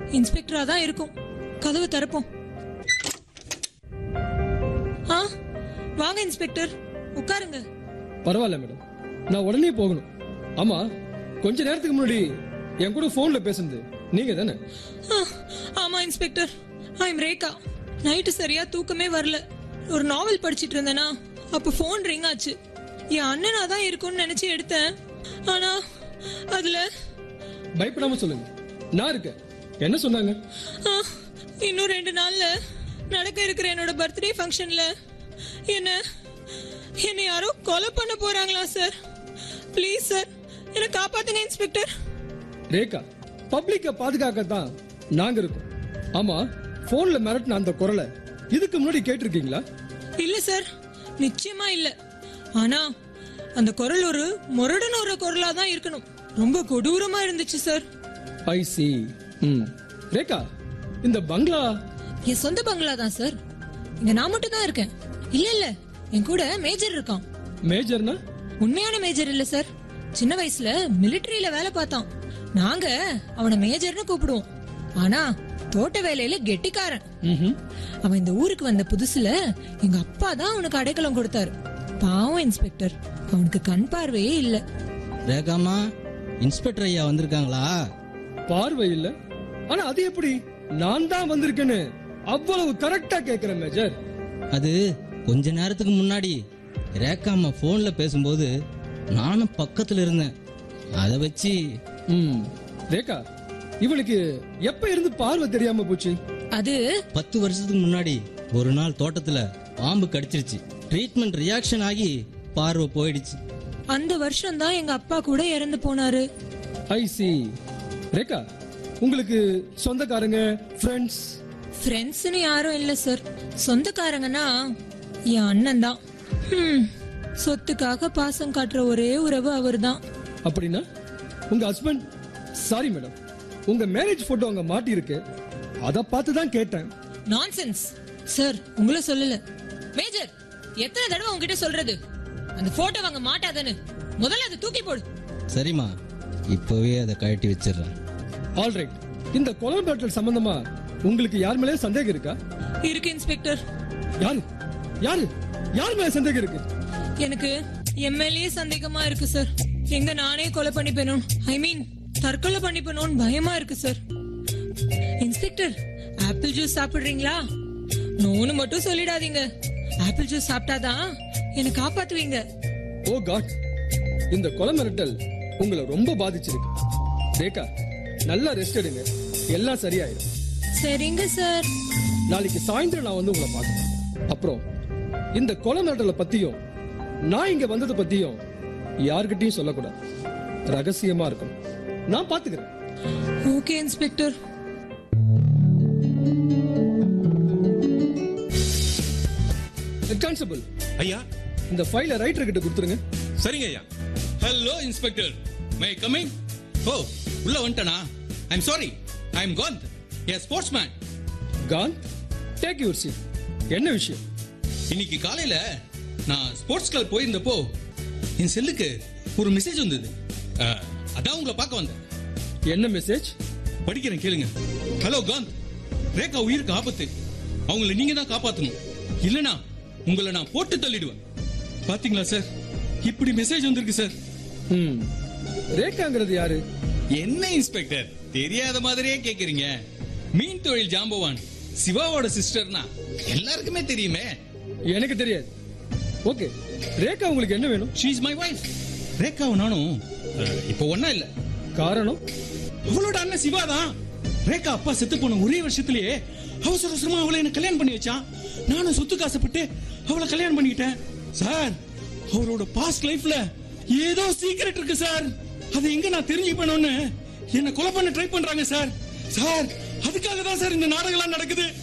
இன்ஸ்பெக்டரா தான் இருக்கும் கதவு திறப்போம் ஆ வாங்க இன்ஸ்பெக்டர் உட்காருங்க பரவாயில்ல மேடம் நான் உடனே போகணும் ஆமா கொஞ்ச நேரத்துக்கு முன்னாடி என் கூட போன்ல பேசுனது நீங்க தானே ஆ, ஆமா இன்ஸ்பெக்டர் ஐம் ரேகா நைட்டு சரியா தூக்கமே வரல ஒரு நாவல் படிச்சிட்டு இருந்தேனா அப்ப ஃபோன் ரிங் ஆச்சு என் அண்ணனா தான் இருக்கும்னு நினைச்சு எடுத்தேன் ஆனா அதுல பயப்படாம சொல்லுங்க நான் இருக்கேன் என்ன சொன்னாங்க ஆ, இன்னும் ரெண்டு நாள்ல நடக்க இருக்கிற என்னோட பர்த்டே ஃபங்க்ஷன்ல என்ன என்னை யாரோ கொலை பண்ண போறாங்களா சார் ப்ளீஸ் சார் என்னை காப்பாத்துங்க இன்ஸ்பெக்டர் ரேகா பப்ளிக்க பாதுகாக்கத்தான் நாங்க இருக்கோம் ஆமா போன்ல மிரட்டின அந்த குரலை இதுக்கு முன்னாடி கேட்டிருக்கீங்களா இல்ல சார் நிச்சயமா இல்ல ஆனா அந்த குரல் ஒரு முரடன் ஒரு குரலா தான் இருக்கணும் ரொம்ப கொடூரமா இருந்துச்சு சார் ஐ சி ம் ரேகா இந்த பங்களா என் சொந்த பங்களா தான் சார் இங்க நான் மட்டும் தான் இருக்கேன் இல்ல இல்ல என் கூட மேஜர் இருக்கான் மேஜர்னா உண்மையான மேஜர் இல்ல சார் சின்ன வயசுல மிலிட்டரியில வேலை பார்த்தான் நாங்க அவனை மேஜர்னு கூப்பிடுவோம் ஆனா தோட்ட வேலையில கெட்டிக்காரன் ம்ஹும். அவன் இந்த ஊருக்கு வந்த புதுசுல எங்க அப்பா தான் அவனுக்கு அடைக்கலம் கொடுத்தாரு பாவம் இன்ஸ்பெக்டர் அவனுக்கு கண் பார்வையே இல்ல ரேகாமா இன்ஸ்பெக்டர் ஐயா வந்திருக்காங்களா பார்வை இல்ல ஆனா அது எப்படி நான் தான் வந்திருக்கேன்னு அவ்வளவு கரெக்டா கேக்குறேன் மேஜர் அது கொஞ்ச நேரத்துக்கு முன்னாடி ரேகாமா போன்ல பேசும்போது நானும் பக்கத்துல இருந்தேன் அதை வச்சு ம் ரேகா இவனுக்கு எப்ப இருந்து பார்வை தெரியாம போச்சு அது பத்து வருஷத்துக்கு முன்னாடி ஒரு நாள் தோட்டத்துல பாம்பு கடிச்சிருச்சு ட்ரீட்மெண்ட் ரியாக்ஷன் ஆகி பார்வை போயிடுச்சு அந்த வருஷம் தான் எங்க அப்பா கூட இறந்து போனாரு ஐ சி ரேகா உங்களுக்கு சொந்தக்காரங்க ஃப்ரெண்ட்ஸ் ஃப்ரெண்ட்ஸ்னு யாரும் இல்ல சார் சொந்தக்காரங்கன்னா என் அண்ணன் தான் ஹம், சொத்துக்காக பாசம் காட்டுற ஒரே உறவு அவர்தான் அப்படின்னா உங்க ஹஸ்பண்ட் சாரி மேடம் உங்க மேரேஜ் போட்டோ அங்க மாட்டி இருக்கு அத பார்த்து தான் கேட்டேன் நான்சென்ஸ் சார் உங்களை சொல்லல மேஜர் எத்தனை தடவை உங்ககிட்ட சொல்றது அந்த போட்டோ வாங்க மாட்டாதன்னு முதல்ல அதை தூக்கி போடு சரிம்மா இப்பவே அதை கழட்டி வச்சிடுறேன் ஆல்ரைட் இந்த கொலை பேட்டல் சம்பந்தமா உங்களுக்கு யார் மேலே சந்தேகம் இருக்கா இருக்கு இன்ஸ்பெக்டர் யாரு யாரு யார் மேல சந்தேகம் இருக்கு எனக்கு எம்எல்ஏ சந்தேகமா இருக்கு சார் எங்க நானே கொலை பண்ணிப்பேனும் ஐ மீன் தற்கொலை பண்ணிப்பேனும் பயமா இருக்கு சார் இன்ஸ்பெக்டர் ஆப்பிள் ஜூஸ் சாப்பிடுறீங்களா நோன்னு மட்டும் சொல்லிடாதீங்க ஆப்பிள் ஜூஸ் சாப்பிட்டாதான் என்னை காப்பாத்துவீங்க ஓ காட் இந்த கொலை மிரட்டல் உங்களை ரொம்ப பாதிச்சிருக்கு ரேகா நல்லா ரெஸ்ட் எடுங்க எல்லாம் சரியாயிடும் சரிங்க சார் நாளைக்கு சாயந்தரம் நான் வந்து உங்களை பார்க்கறேன் அப்புறம் இந்த கொலை மிரட்டலை பத்தியும் நான் இங்க வந்ததை பத்தியும் யார்கிட்டயும் சொல்லக்கூடாது ரகசியமா இருக்கணும் நான் பாத்துக்கிறேன் ஓகே இன்ஸ்பெக்டர் கான்ஸ்டபிள் ஐயா இந்த ஃபைலை ரைட்டர் கிட்ட கொடுத்துருங்க சரிங்க ஐயா ஹலோ இன்ஸ்பெக்டர் மை கமிங் ஓ உள்ள வந்துட்டனா I'm sorry I am Kanth a sportsman can take your seat என்ன விஷயம் இன்னைக்கு காலையில நான் ஸ்போர்ட்ஸ் கிளப் போயிருந்தப்போ என் செல்லுக்கு ஒரு மெசேஜ் வந்தது அஹ், அதான் உங்களை பார்க்க வந்தேன் என்ன மெசேஜ் படிக்கிறேன் கேளுங்க ஹலோ காந்த் ரேகா உயிருக்கு ஆபத்து அவங்கள நீங்க தான் காப்பாத்தணும் இல்லனா உங்களை நான் போட்டு தள்ளிடுவேன் பாத்தீங்களா சார் இப்படி மெசேஜ் வந்திருக்கு சார் ம் ரேகாங்கிறது யாரு என்ன இன்ஸ்பெக்டர் தெரியாத மாதிரியே கேக்குறீங்க மீன் தொழில் ஜாம்பவான் சிவாவோட சிஸ்டர்னா எல்லாருக்குமே தெரியுமே எனக்கு தெரியாது ஓகே ரேகா உங்களுக்கு என்ன வேணும் ஷீ இஸ் மை வைஃப் ரேகாவும் நானும் அஹ், இப்போ ஒண்ணா இல்ல காரணம் அவளோட அண்ணன் சிவா தான் ரேகா அப்பா செத்து போன ஒரே வருஷத்திலேயே அவசர அவசரமா அவளை என்ன கல்யாணம் பண்ணி வச்சான் நானும் சொத்துக்கு ஆசைப்பட்டு அவளை கல்யாணம் பண்ணிக்கிட்டேன் சார் அவரோட பாஸ்ட் லைஃப்ல ஏதோ சீக்ரெட் இருக்கு சார் அதை எங்க நான் தெரிஞ்சுக்கணும்னு என்ன கொலை பண்ண ட்ரை பண்றாங்க சார் சார் அதுக்காக தான் சார் இந்த நாடகம் நடக்குது